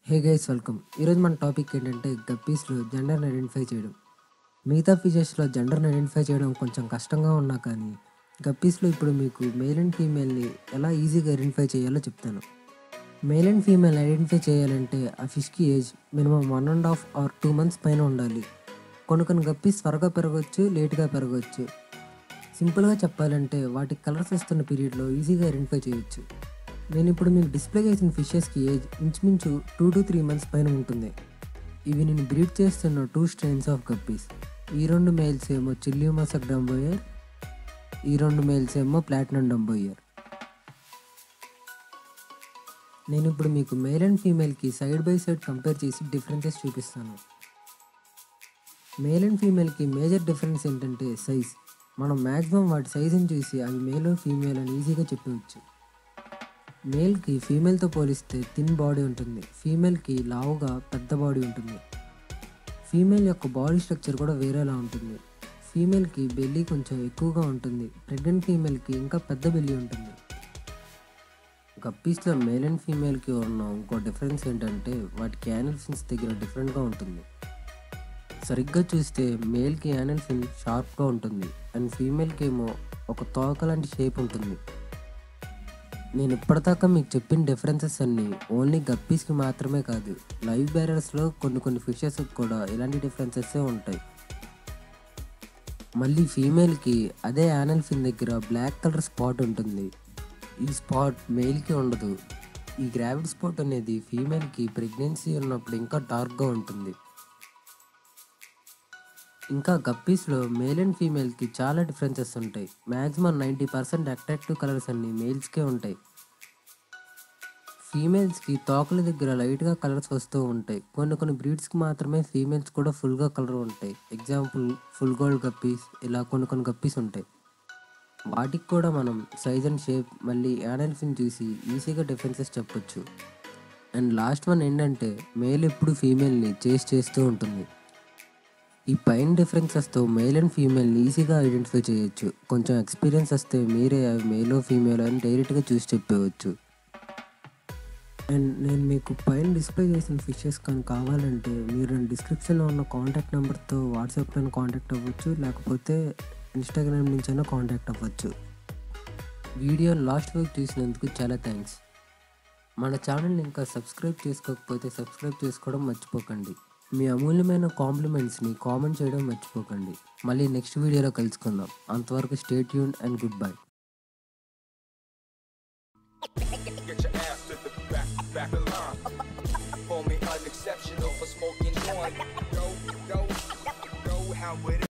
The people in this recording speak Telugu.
హే గైస్ వెల్కమ్ ఈరోజు మన టాపిక్ ఏంటంటే గప్పీస్లో జెండర్ని ఐడెంటిఫై చేయడం మిగతా ఫీచర్స్లో జెండర్ని ఐడెంటిఫై చేయడం కొంచెం కష్టంగా ఉన్నా కానీ గప్పీస్లో ఇప్పుడు మీకు మేల్ అండ్ ఫీమేల్ని ఎలా ఈజీగా ఐడెంటిఫై చేయాలో చెప్తాను మేల్ అండ్ ఫీమేల్ ఐడెంటిఫై చేయాలంటే ఆ ఫిష్కి age minimum one and half or two months పైన ఉండాలి కొన్ని కొన్ని గప్పీస్ త్వరగా పెరగవచ్చు లేట్గా పెరగవచ్చు సింపుల్గా చెప్పాలంటే వాటి కలర్స్ వస్తున్న పీరియడ్లో ఈజీగా ఐడెంటిఫై చేయొచ్చు నేను ఇప్పుడు మీకు డిస్ప్లే చేసిన ఫిషెస్కి ఏజ్ ఇంచుమించు టూ టు త్రీ మంత్స్ పైన ఉంటుంది ఇవి నేను బ్రీడ్ చేస్తున్న టూ స్ట్రెయిన్స్ ఆఫ్ గప్పీస్ ఈ రెండు మేల్స్ ఏమో చిల్లిమసక్ డంబోయర్ ఈ రెండు మేల్స్ ఏమో ప్లాటినం డంబోయర్ నేను ఇప్పుడు మీకు మేల్ అండ్ ఫీమేల్కి సైడ్ బై సైడ్ కంపేర్ చేసి డిఫరెన్సెస్ చూపిస్తాను మేల్ అండ్ ఫీమేల్కి మేజర్ డిఫరెన్స్ ఏంటంటే సైజ్ మనం మ్యాక్సిమం వాటి సైజుని చూసి అవి మేల్ ఫీమేల్ అని ఈజీగా చెప్పవచ్చు మేల్కి ఫీమేల్తో పోలిస్తే థిన్ బాడీ ఉంటుంది ఫీమేల్కి లావుగా పెద్ద బాడీ ఉంటుంది ఫీమేల్ యొక్క బాడీ స్ట్రక్చర్ కూడా వేరేలా ఉంటుంది ఫీమేల్కి బెల్లీ కొంచెం ఎక్కువగా ఉంటుంది ప్రెగ్నెంట్ ఫీమేల్కి ఇంకా పెద్ద బెల్లీ ఉంటుంది గప్పీస్లో మేల్ అండ్ ఫీమేల్కి ఉన్న ఇంకో డిఫరెన్స్ ఏంటంటే వాటి యానల్ ఫిన్స్ దగ్గర డిఫరెంట్గా ఉంటుంది సరిగ్గా చూస్తే మేల్కి యానల్ ఫిన్ షార్ప్గా ఉంటుంది అండ్ ఫీమేల్కి ఏమో ఒక తోక లాంటి షేప్ ఉంటుంది నేను ఇప్పటిదాకా మీకు చెప్పిన డిఫరెన్సెస్ అన్నీ ఓన్లీ గప్పీస్కి మాత్రమే కాదు లైవ్ బ్యారర్స్లో కొన్ని కొన్ని ఫిషెస్ కూడా ఇలాంటి డిఫరెన్సెస్ ఉంటాయి మళ్ళీ ఫీమేల్కి అదే యానల్ ఫిన్ దగ్గర బ్లాక్ కలర్ స్పాట్ ఉంటుంది ఈ స్పాట్ మేల్కి ఉండదు ఈ గ్రావిడ్ స్పాట్ అనేది ఫీమేల్కి ప్రెగ్నెన్సీ ఉన్నప్పుడు ఇంకా డార్క్గా ఉంటుంది ఇంకా గప్పీస్లో మేల్ అండ్ ఫీమేల్కి చాలా డిఫరెన్సెస్ ఉంటాయి maximum ninety percent attractive colours అన్ని మేల్స్కే ఉంటాయి ఫీమేల్స్కి తోకల దగ్గర లైట్గా కలర్స్ వస్తూ ఉంటాయి కొన్ని కొన్ని బ్రీడ్స్కి మాత్రమే ఫీమేల్స్ కూడా ఫుల్గా కలర్ ఉంటాయి ఎగ్జాంపుల్ ఫుల్ గోల్డ్ గప్పీస్ ఇలా కొన్ని కొన్ని గప్పీస్ ఉంటాయి వాటికి కూడా మనం సైజ్ అండ్ షేప్ మళ్ళీ యానల్ ఫిన్ చూసి ఈజీగా డిఫరెన్సెస్ చెప్పొచ్చు అండ్ లాస్ట్ వన్ ఏంటంటే మేల్ ఎప్పుడు ఫీమేల్ని చేస్ చేస్తూ ఉంటుంది ఈ పైన డిఫరెన్సెస్తో మేల్ అండ్ ఫీమేల్ని ఈజీగా ఐడెంటిఫై చేయొచ్చు కొంచెం ఎక్స్పీరియన్స్ వస్తే మీరే అవి మేలో ఫీమేల్ అని డైరెక్ట్గా చూసి చెప్పవచ్చు అండ్ నేను మీకు పైన డిస్ప్లే చేసిన ఫిషెస్ కానీ కావాలంటే మీరు డిస్క్రిప్షన్లో ఉన్న కాంటాక్ట్ నెంబర్తో వాట్సాప్లో కాంటాక్ట్ అవ్వచ్చు లేకపోతే ఇన్స్టాగ్రామ్ నుంచైనా కాంటాక్ట్ అవ్వచ్చు వీడియో లాస్ట్ వరకు చూసినందుకు చాలా థ్యాంక్స్ మన ఛానల్ని ఇంకా సబ్స్క్రైబ్ చేసుకోకపోతే సబ్స్క్రైబ్ చేసుకోవడం మర్చిపోకండి మీ అమూల్యమైన కాంప్లిమెంట్స్ని కామెంట్ చేయడం మర్చిపోకండి మళ్ళీ నెక్స్ట్ వీడియోలో కలుసుకుందాం అంతవరకు stay tuned and good bye Get your ass to the back, back of line. Call me unexceptional for smoking joint. Know, know, know how it